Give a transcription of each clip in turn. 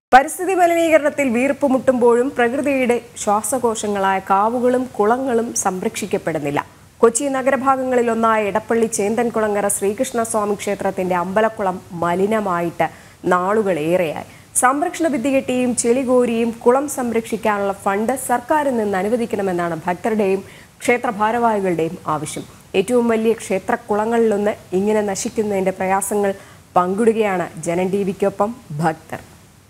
പരിസ്ഥിതി മലിനീകരണത്തിൽ വീർപ്പ് മുട്ടുമ്പോഴും പ്രകൃതിയുടെ ശ്വാസകോശങ്ങളായ കാവുകളും കുളങ്ങളും സംരക്ഷിക്കപ്പെടുന്നില്ല കൊച്ചി നഗരഭാഗങ്ങളിലൊന്നായ എടപ്പള്ളി ചേന്തൻകുളങ്ങര ശ്രീകൃഷ്ണസ്വാമി ക്ഷേത്രത്തിന്റെ അമ്പലക്കുളം മലിനമായിട്ട് നാളുകളേറെയായി സംരക്ഷണ ഭിത്തി കെട്ടിയും ചെളി കോരിയും കുളം സംരക്ഷിക്കാനുള്ള ഫണ്ട് സർക്കാരിൽ നിന്ന് അനുവദിക്കണമെന്നാണ് ഭക്തരുടെയും ക്ഷേത്ര ഭാരവാഹികളുടെയും ആവശ്യം ഏറ്റവും വലിയ ക്ഷേത്രക്കുളങ്ങളിലൊന്ന് ഇങ്ങനെ നശിക്കുന്നതിന്റെ പ്രയാസങ്ങൾ പങ്കിടുകയാണ് ജനൻ ടി വിക്കൊപ്പം ഭക്തർ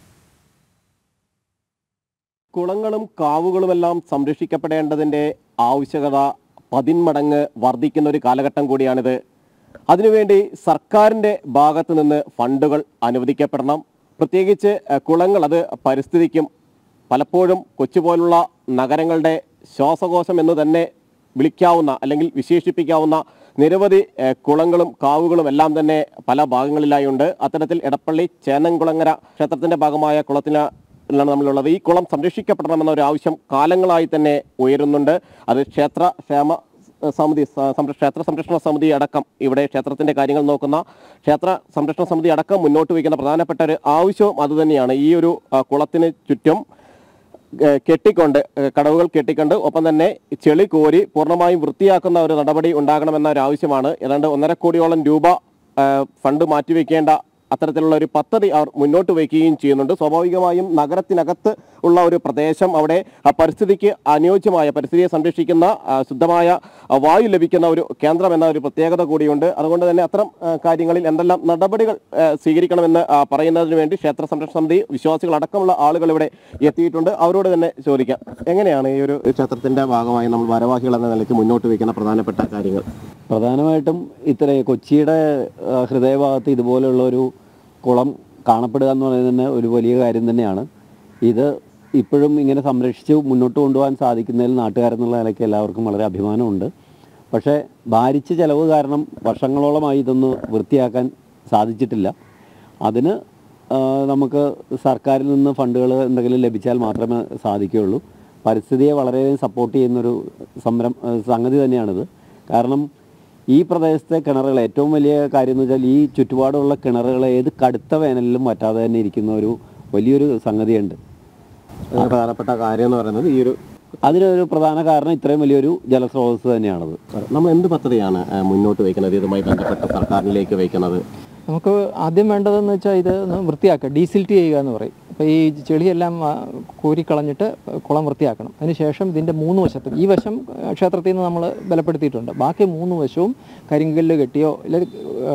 കുളങ്ങളും കാവുകളുമെല്ലാം സംരക്ഷിക്കപ്പെടേണ്ടതിൻ്റെ ആവശ്യകത പതിന്മടങ്ങ് വർദ്ധിക്കുന്ന ഒരു കാലഘട്ടം കൂടിയാണിത് അതിനുവേണ്ടി സർക്കാരിൻ്റെ ഭാഗത്തു നിന്ന് ഫണ്ടുകൾ അനുവദിക്കപ്പെടണം പ്രത്യേകിച്ച് അഹ്, കുളങ്ങൾ അത് പരിസ്ഥിതിക്കും പലപ്പോഴും കൊച്ചി പോലുള്ള നഗരങ്ങളുടെ ശ്വാസകോശം എന്ന് തന്നെ വിളിക്കാവുന്ന അല്ലെങ്കിൽ വിശേഷിപ്പിക്കാവുന്ന നിരവധി ഏഹ്, കുളങ്ങളും കാവുകളും എല്ലാം തന്നെ പല ഭാഗങ്ങളിലായി ഉണ്ട് അത്തരത്തിൽ എടപ്പള്ളി ചേന്നംകുളങ്ങര ക്ഷേത്രത്തിന്റെ ഭാഗമായ കുളത്തിന് ാണ് നമ്മളുള്ളത് ഈ കുളം സംരക്ഷിക്കപ്പെടണമെന്ന ഒരു ആവശ്യം കാലങ്ങളായി തന്നെ ഉയരുന്നുണ്ട് അത് ക്ഷേത്ര ക്ഷേമ സമിതി സ- സംര- ക്ഷേത്ര സംരക്ഷണ സമിതി അടക്കം ഇവിടെ ക്ഷേത്രത്തിന്റെ കാര്യങ്ങൾ നോക്കുന്ന ക്ഷേത്ര സംരക്ഷണ സമിതി അടക്കം മുന്നോട്ട് വയ്ക്കുന്ന പ്രധാനപ്പെട്ട ഒരു ആവശ്യവും അതുതന്നെയാണ് ഈ ഒരു ആ, കുളത്തിന് ചുറ്റും ഏഹ് കെട്ടിക്കൊണ്ട് ഏഹ് കടവുകൾ കെട്ടിക്കൊണ്ട് ഒപ്പം തന്നെ ചെളി കോരി പൂർണ്ണമായും വൃത്തിയാക്കുന്ന ഒരു നടപടി ഉണ്ടാകണമെന്ന ഒരു ആവശ്യമാണ് ഏതാണ്ട് ഒന്നര കോടിയോളം രൂപ ഏഹ് ഫണ്ട് മാറ്റിവെക്കേണ്ട അത്തരത്തിലുള്ള ഒരു പദ്ധതി അവർ മുന്നോട്ട് വയ്ക്കുകയും ചെയ്യുന്നുണ്ട് സ്വാഭാവികമായും നഗരത്തിനകത്ത് ഉള്ള ഒരു പ്രദേശം അവിടെ ആ പരിസ്ഥിതിക്ക് അനുയോജ്യമായ പരിസ്ഥിതിയെ സംരക്ഷിക്കുന്ന ആ, ശുദ്ധമായ ആ, വായു ലഭിക്കുന്ന ഒരു കേന്ദ്രം എന്ന ഒരു പ്രത്യേകത കൂടിയുണ്ട് അതുകൊണ്ട് തന്നെ അത്തരം ആ, കാര്യങ്ങളിൽ എന്തെല്ലാം നടപടികൾ ആ, സ്വീകരിക്കണമെന്ന് ആ, പറയുന്നതിന് വേണ്ടി ക്ഷേത്ര സംരക്ഷണ സമിതി വിശ്വാസികൾ അടക്കമുള്ള ആളുകൾ ഇവിടെ എത്തിയിട്ടുണ്ട് അവരോട് തന്നെ ചോദിക്കാം എങ്ങനെയാണ് ഈ ഒരു ക്ഷേത്രത്തിന്റെ ഭാഗമായി നമ്മൾ ഭാരവാഹികൾ എന്ന നിലയ്ക്ക് മുന്നോട്ട് വയ്ക്കുന്ന പ്രധാനപ്പെട്ട കാര്യങ്ങൾ പ്രധാനമായിട്ടും ഇത്ര കൊച്ചിയുടെ ആ, ഹൃദയഭാഗത്ത് ഇതുപോലുള്ള ഒരു കുളം കാണപ്പെടുക എന്ന് പറയുന്നത് തന്നെ ഒരു വലിയ കാര്യം തന്നെയാണ് ഇത് ഇപ്പോഴും ഇങ്ങനെ സംരക്ഷിച്ച് മുന്നോട്ട് കൊണ്ടുപോകാൻ സാധിക്കുന്നതിൽ നാട്ടുകാരെന്നുള്ള നിലയ്ക്ക് എല്ലാവർക്കും വളരെ അഭിമാനമുണ്ട് പക്ഷേ ഭാരിച്ച ചെലവ് കാരണം വർഷങ്ങളോളമായി ഇതൊന്ന് വൃത്തിയാക്കാൻ സാധിച്ചിട്ടില്ല അതിന് ആ, നമുക്ക് സർക്കാരിൽ നിന്ന് ഫണ്ടുകൾ എന്തെങ്കിലും ലഭിച്ചാൽ മാത്രമേ സാധിക്കുകയുള്ളൂ പരിസ്ഥിതിയെ വളരെയധികം സപ്പോർട്ട് ചെയ്യുന്നൊരു സംരം ആ, സംഗതി തന്നെയാണിത് കാരണം ഈ പ്രദേശത്തെ കിണറുകൾ ഏറ്റവും വലിയ കാര്യം എന്ന് വെച്ചാൽ ഈ ചുറ്റുപാടുള്ള കിണറുകൾ ഏത് കടുത്ത വേനലിലും വറ്റാതെ തന്നെ ഇരിക്കുന്ന ഒരു വലിയൊരു സംഗതിയുണ്ട് ഒരു പ്രധാനപ്പെട്ട കാര്യം എന്ന് പറയുന്നത് ഈ ഒരു അതിനൊരു പ്രധാന കാരണം ഇത്രയും വലിയൊരു ജലസ്രോതസ് തന്നെയാണത് നമ്മൾ എന്ത് പദ്ധതിയാണ് ആ, മുന്നോട്ട് വയ്ക്കുന്നത് ഇതുമായി ബന്ധപ്പെട്ട് സർക്കാരിലേക്ക് വയ്ക്കുന്നത് നമുക്ക് ആദ്യം വേണ്ടതെന്ന് വെച്ചാൽ ഇത് ഒന്ന് വൃത്തിയാക്കുക ഡീസിൽറ്റ് ചെയ്യുക എന്ന് പറയും അപ്പോൾ ഈ ചെളിയെല്ലാം ആ, കോരിക്കളഞ്ഞിട്ട് കുളം വൃത്തിയാക്കണം അതിനുശേഷം ഇതിൻ്റെ മൂന്ന് വശത്തും ഈ വശം ആ, ക്ഷേത്രത്തിൽ നിന്ന് നമ്മൾ ബലപ്പെടുത്തിയിട്ടുണ്ട് ബാക്കി മൂന്ന് വശവും കരിങ്കല്ല് കെട്ടിയോ അല്ലെങ്കിൽ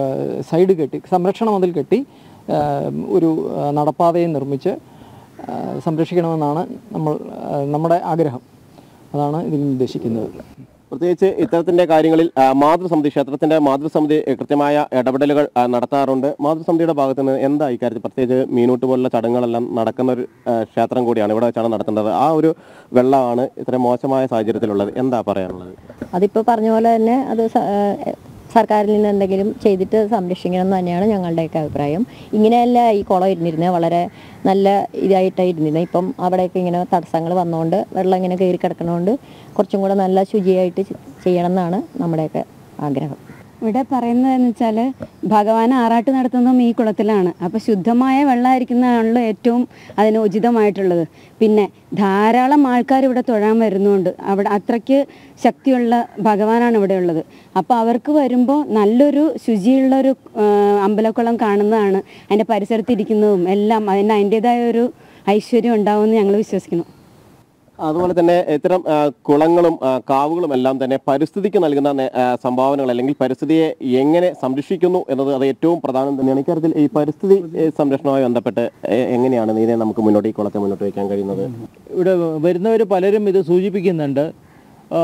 സൈഡ് കെട്ടി സംരക്ഷണ മതിൽ കെട്ടി ആ, ഒരു ആ, നടപ്പാതയും നിർമ്മിച്ച് ആ, സംരക്ഷിക്കണമെന്നാണ് നമ്മൾ ആ, നമ്മുടെ ആഗ്രഹം അതാണ് ഇതിൽ ഉദ്ദേശിക്കുന്നത് പ്രത്യേകിച്ച് ഇത്തരത്തിന്റെ കാര്യങ്ങളിൽ ആ, മാതൃസമിതി ക്ഷേത്രത്തിന്റെ മാതൃസമിതി ഏ, കൃത്യമായ ഇടപെടലുകൾ ആ, നടത്താറുണ്ട് മാതൃസമിതിയുടെ ഭാഗത്ത് നിന്ന് എന്താ ഇക്കാര്യത്തിൽ പ്രത്യേകിച്ച് മീനൂട്ട് പോലുള്ള ചടങ്ങുകളെല്ലാം നടക്കുന്ന ഒരു ആ, ക്ഷേത്രം കൂടിയാണ് ഇവിടെ വെച്ചാണ് നടത്തേണ്ടത് ആ ഒരു വെള്ളമാണ് ഇത്രയും മോശമായ സാഹചര്യത്തിലുള്ളത് എന്താ പറയാനുള്ളത് അതിപ്പോൾ പറഞ്ഞ പോലെ തന്നെ അത് സ- ഏഹ് സർക്കാരിൽ നിന്ന് എന്തെങ്കിലും ചെയ്തിട്ട് സംരക്ഷിക്കണം എന്ന് തന്നെയാണ് ഞങ്ങളുടെയൊക്കെ അഭിപ്രായം ഇങ്ങനെയല്ല ഈ കുളം ഇരുന്നിരുന്നത് വളരെ നല്ല ഇതായിട്ടാണ് ഇരുന്നിരുന്നത് ഇപ്പം അവിടെയൊക്കെ ഇങ്ങനെ തടസ്സങ്ങൾ വന്നുകൊണ്ട് വെള്ളം ഇങ്ങനെ കയറി കിടക്കണോണ്ട് കുറച്ചും കൂടെ നല്ല ശുചിയായിട്ട് ചെ- ചെയ്യണം എന്നാണ് നമ്മുടെയൊക്കെ ആഗ്രഹം ഇവിടെ പറയുന്നതെന്ന് വെച്ചാൽ ഭഗവാൻ ആറാട്ട് നടത്തുന്നതും ഈ കുളത്തിലാണ് അപ്പോൾ ശുദ്ധമായ വെള്ളമായിരിക്കുന്നതാണല്ലോ ഏറ്റവും അതിന് ഉചിതമായിട്ടുള്ളത് പിന്നെ ധാരാളം ആൾക്കാർ ഇവിടെ തൊഴാൻ വരുന്നുണ്ട് അവിടെ അത്രയ്ക്ക് ശക്തിയുള്ള ഭഗവാനാണ് ഇവിടെ ഉള്ളത് അപ്പോൾ അവർക്ക് വരുമ്പോൾ നല്ലൊരു ശുചിയുള്ളൊരു ആ, അമ്പലക്കുളം കാണുന്നതാണ് അതിൻ്റെ പരിസരത്തിരിക്കുന്നതും എല്ലാം അതിന് അതിൻ്റെതായ ഒരു ഐശ്വര്യം ഉണ്ടാവുമെന്ന് ഞങ്ങൾ വിശ്വസിക്കുന്നു അതുപോലെ തന്നെ ഇത്തരം ആ, കുളങ്ങളും ആ, കാവുകളും എല്ലാം തന്നെ പരിസ്ഥിതിക്ക് നൽകുന്ന നേ- ആ, സംഭാവനകൾ അല്ലെങ്കിൽ പരിസ്ഥിതിയെ എങ്ങനെ സംരക്ഷിക്കുന്നു എന്നത് അത് ഏറ്റവും പ്രധാനം തന്നെയാണ് ഇക്കാര്യത്തിൽ ഈ പരിസ്ഥിതി ഏ, സംരക്ഷണവുമായി ബന്ധപ്പെട്ട് എ- എങ്ങനെയാണ് ഇതിനെ നമുക്ക് മുന്നോട്ട് ഈ കുളത്തെ മുന്നോട്ട് വയ്ക്കാൻ കഴിയുന്നത് ഇവിടെ വരുന്നവർ പലരും ഇത് സൂചിപ്പിക്കുന്നുണ്ട് ആ,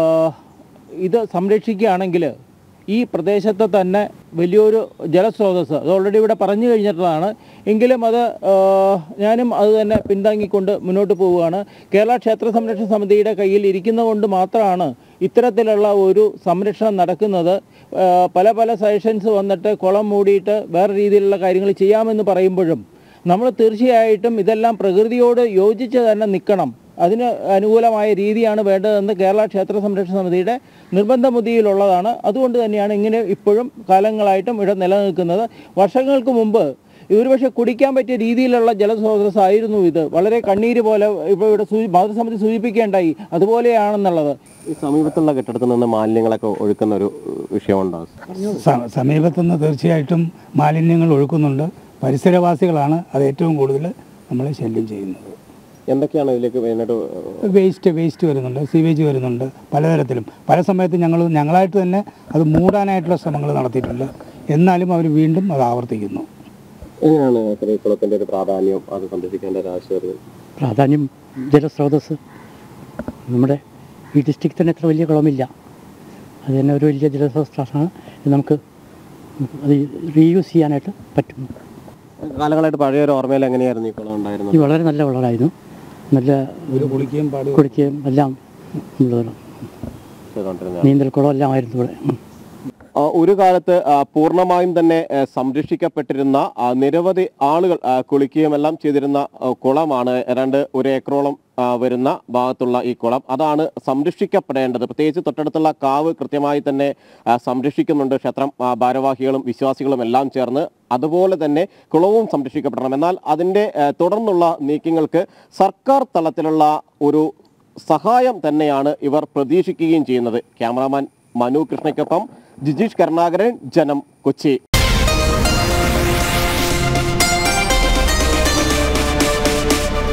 ഇത് സംരക്ഷിക്കുകയാണെങ്കിൽ ഈ പ്രദേശത്തെ തന്നെ വലിയൊരു ജലസ്രോതസ് അത് ഓൾറെഡി ഇവിടെ പറഞ്ഞു കഴിഞ്ഞിട്ടുള്ളതാണ് എങ്കിലും അത് ആ, ഞാനും അത് തന്നെ പിന്താങ്ങിക്കൊണ്ട് മുന്നോട്ട് പോവുകയാണ് കേരള ക്ഷേത്ര സംരക്ഷണ സമിതിയുടെ കയ്യിൽ ഇരിക്കുന്നത് കൊണ്ട് മാത്രമാണ് ഇത്തരത്തിലുള്ള ഒരു സംരക്ഷണം നടക്കുന്നത് ആ, പല പല സജഷൻസ് വന്നിട്ട് കുളം മൂടിയിട്ട് വേറെ രീതിയിലുള്ള കാര്യങ്ങൾ ചെയ്യാമെന്ന് പറയുമ്പോഴും നമ്മൾ തീർച്ചയായിട്ടും ഇതെല്ലാം പ്രകൃതിയോട് യോജിച്ച് തന്നെ നിൽക്കണം അതിന് അനുകൂലമായ രീതിയാണ് വേണ്ടതെന്ന് കേരള ക്ഷേത്ര സംരക്ഷണ സമിതിയുടെ നിർബന്ധ ബുദ്ധിയിലുള്ളതാണ് അതുകൊണ്ട് തന്നെയാണ് ഇങ്ങനെ ഇപ്പോഴും കാലങ്ങളായിട്ടും ഇവിടെ നിലനിൽക്കുന്നത് വർഷങ്ങൾക്ക് മുമ്പ് ഇതൊരു പക്ഷേ കുടിക്കാൻ പറ്റിയ രീതിയിലുള്ള ജലസ്രോതസ്സായിരുന്നു ഇത് വളരെ കണ്ണീര് പോലെ ഇപ്പോൾ ഇവിടെ സൂചി മാതൃസമിതി സൂചിപ്പിക്കേണ്ടായി അതുപോലെയാണെന്നുള്ളത് ഈ സമീപത്തുള്ള കെട്ടിടത്തിൽ നിന്ന് മാലിന്യങ്ങളൊക്കെ ഒഴുക്കുന്ന ഒരു വിഷയമുണ്ടാകും സ- സമീപത്തുനിന്ന് തീർച്ചയായിട്ടും മാലിന്യങ്ങൾ ഒഴുക്കുന്നുണ്ട് പരിസരവാസികളാണ് അത് ഏറ്റവും കൂടുതൽ നമ്മളെ ശല്യം ചെയ്യുന്നത് എന്തൊക്കെയാണ് ഇതിലേക്ക് മെയിനായിട്ട് വേസ്റ്റ് വേസ്റ്റ് വരുന്നുണ്ട് സീവേജ് വരുന്നുണ്ട് പലതരത്തിലും പല സമയത്തും ഞങ്ങൾ ഞങ്ങളായിട്ട് തന്നെ അത് മൂടാനായിട്ടുള്ള ശ്രമങ്ങൾ നടത്തിയിട്ടുണ്ട് എന്നാലും അവർ വീണ്ടും അത് ആവർത്തിക്കുന്നു എങ്ങനെയാണ് ഈ കുളത്തിന്റെ ഒരു പ്രാധാന്യം അത് സംരക്ഷിക്കേണ്ട ഒരു ആവശ്യം വരുന്നത് പ്രാധാന്യം ജലസ്രോതസ് നമ്മുടെ ഈ ഡിസ്ട്രിക്റ്റിൽ തന്നെ എത്ര വലിയ കുളമില്ല അത് തന്നെ ഒരു വലിയ ജലസ്രോതസ്സാണ് ഇത് നമുക്ക് അത് റീയൂസ് ചെയ്യാനായിട്ട് പറ്റും കാലങ്ങളായിട്ട് പഴയ ഒരു ഓർമ്മയിൽ എങ്ങനെയായിരുന്നു ഈ കുളം ഉണ്ടായിരുന്നത് ഇത് വളരെ നല്ല വളമായിരുന്നു നല്ല ഒരു കുളിക്കുകയും പാടുകയും കുടിക്കുകയും എല്ലാം ഉള്ളതാണ്. ചെയ്തുകൊണ്ടിരുന്നത് നീന്തൽക്കുളം എല്ലാം ആയിരുന്നു ഇവിടെ ഉം. ആ, ഒരു കാലത്ത് ആ, പൂർണ്ണമായും തന്നെ ആ, സംരക്ഷിക്കപ്പെട്ടിരുന്ന ആ, നിരവധി ആളുകൾ ആ, കുളിക്കുകയും എല്ലാം ചെയ്തിരുന്ന ആ, കുളമാണ് ഏതാണ്ട് ഒരു ഏക്കറോളം ആ, വരുന്ന ഭാഗത്തുള്ള ഈ കുളം അതാണ് സംരക്ഷിക്കപ്പെടേണ്ടത് പ്രത്യേകിച്ച് തൊട്ടടുത്തുള്ള കാവ് കൃത്യമായി തന്നെ ആ, സംരക്ഷിക്കുന്നുണ്ട് ക്ഷേത്രം ആ, ഭാരവാഹികളും വിശ്വാസികളും എല്ലാം ചേർന്ന് അതുപോലെ തന്നെ കുളവും സംരക്ഷിക്കപ്പെടണം എന്നാൽ അതിൻ്റെ ആ, തുടർന്നുള്ള നീക്കങ്ങൾക്ക് സർക്കാർ തലത്തിലുള്ള ഒരു സഹായം തന്നെയാണ് ഇവർ പ്രതീക്ഷിക്കുകയും ചെയ്യുന്നത് ക്യാമറാമാൻ മനു കൃഷ്ണയ്ക്കൊപ്പം ജിജീഷ് കരുണാകരൻ ജനം കൊച്ചി